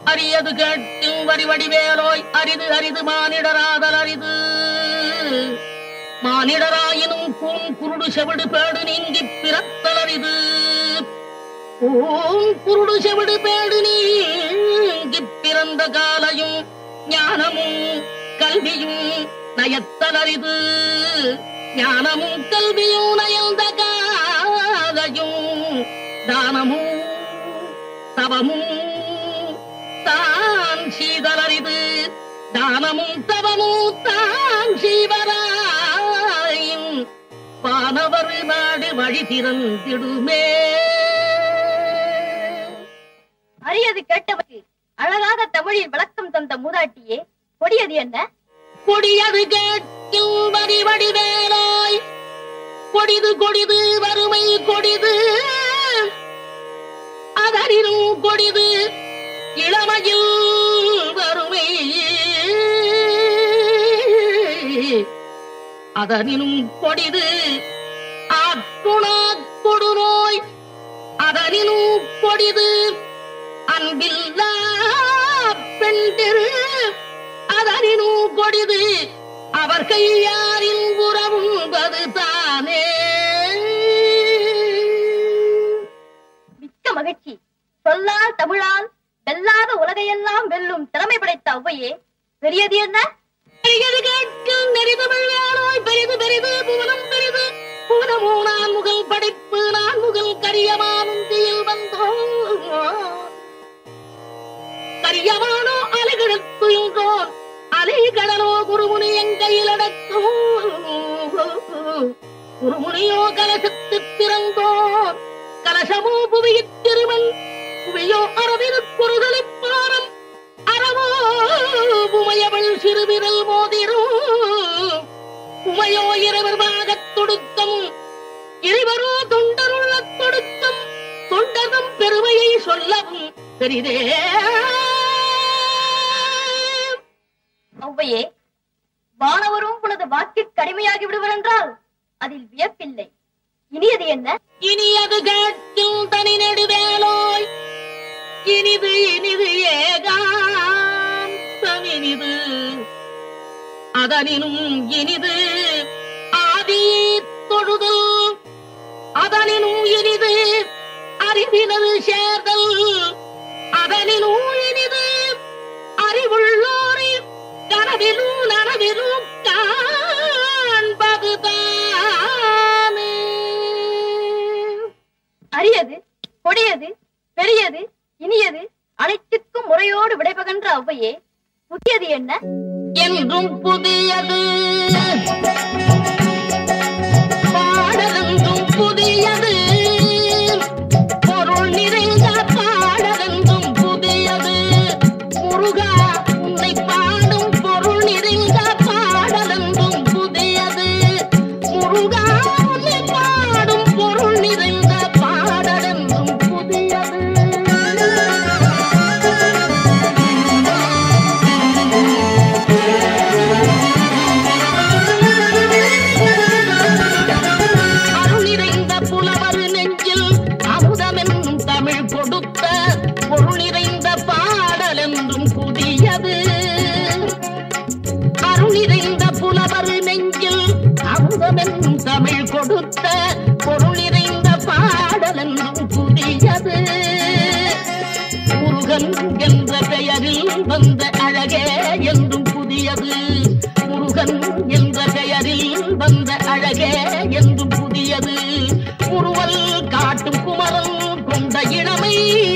அரியது கேட்கும் வரி வடிவேலோய் அரிது அரிது மானிடராதல் அரிது மானிடராயினும் கூன் குருடு செவிடு பேடு நீங்கிப் பிறத்தல் அரிது கூன் குருடு செவிடு பேடு நீங்கிப் பிறந்த காலையும் ஞானமும் கல்வியும் நயத்தல் அரிது ஞானமும் கல்வியும் நயந்த காலையும் தானமும் தவமும் தான் சீதலரிது தானமும் தவமும் தான் சீவராயின் வானவர் நாடு வழி திறந்திடுமே அரியது கேட்டவருக்கு அழகாக தமிழில் விளக்கம் தந்த மூதாட்டியே கொடியது என்ன கொடியது கேட்கும் வரி வடிவேலாய் கொடிது கொடிது வறுமை கொடிது அதனினும் கொடிது இளமையில் வறுமை அதனினும் கொடிது ஆற்றுணா கொடுநோய் அதனினும் கொடிது அன்பில்லா பெண்டிரு அதனினும் கொடிது அவர் கையாரின் உறவும்பது தானே மிக்க மகிழ்ச்சி சொல்லால் தமிழால் வெல்லாத உலகையெல்லாம் வெல்லும் திறமை படைத்த ஔவையே பெரியது என்ன பெரியது கேட்கும் நெறிதமிழ் வேளாய் பெரிது பெரிது புவனம் பெரிது புவனமோ நான் முகல் படைப்பு நான் முகல் கரியமானுந்தியில் வந்தோம் கரியமானோ அலைகிழத்துயின்றோன் அலைகடலோ குருமுனி எங்கையில் அடக்கும் குருமுனியோ கலசத்து திறந்தோர் கலசமோ புவியிற் திருமண் புவியோ அரவிரு குறுதலிப்பாரம் அறவோ உமையவள் சிறுவிரல் மோதிரும் உமையோ இரவர் பாகத் தொடுக்கம் இருவரோ தொண்டருள்ள தொடுக்கம் தொண்டரும் பெருமையை சொல்லவும் பெரிதே ஔவையே வானவரும் உனது வாக்கிற்கு கடுமையாகி விடுவர் என்றால் அதில் வியப்பில்லை இனியது என்ன இனியது கேட்கும் தனி நெடுவேலோய் இனிது இனிது ஏகாந்தம் இனிது அதனினும் இனிது ஆதி தொழுதல் அதனினும் இனிது அறிவினது சேர்தல் அதனினும் இனிது அறிவுள்ளோரை கனவிலும் நனவிலும் காண்பது தானே அரியது கொடியது பெரியது இனியது அனைத்திற்கும் முறையோடு விடைபகன்ற ஔவையே புதியது என்ன என்றும் புதியது பாடலென்றும் புதியது பொருள் நிறைந்த பாடலென்றும் புதியது முருகா உன்னை பாடும் பொருள் நிறைந்த பாடலென்றும் புதியது முருகா உன்னை பாடும் பொருள் நிறைந்த பாடலென்றும் புதியது அருள் நிறைந்த புலவர் நெஞ்சில் அமுதமென்னும் தமிழ் கொடுத்த பொருள் நிறைந்த பாடல் என்றும் புதியது அருள் நிறைந்த புலவர் நெஞ்சில் அமுதமென்னும் தமிழ் கொடுத்த பொருள் நிறைந்த பாடல் என்றும் புதியது முருகன் என்ற பெயரில் வந்த அழகே என்றும் புதியது முருகன் என்ற பெயரில் வந்த அழகே என்றும் புதியது உருவல் காட்டும் குமரன் கொண்ட இளமை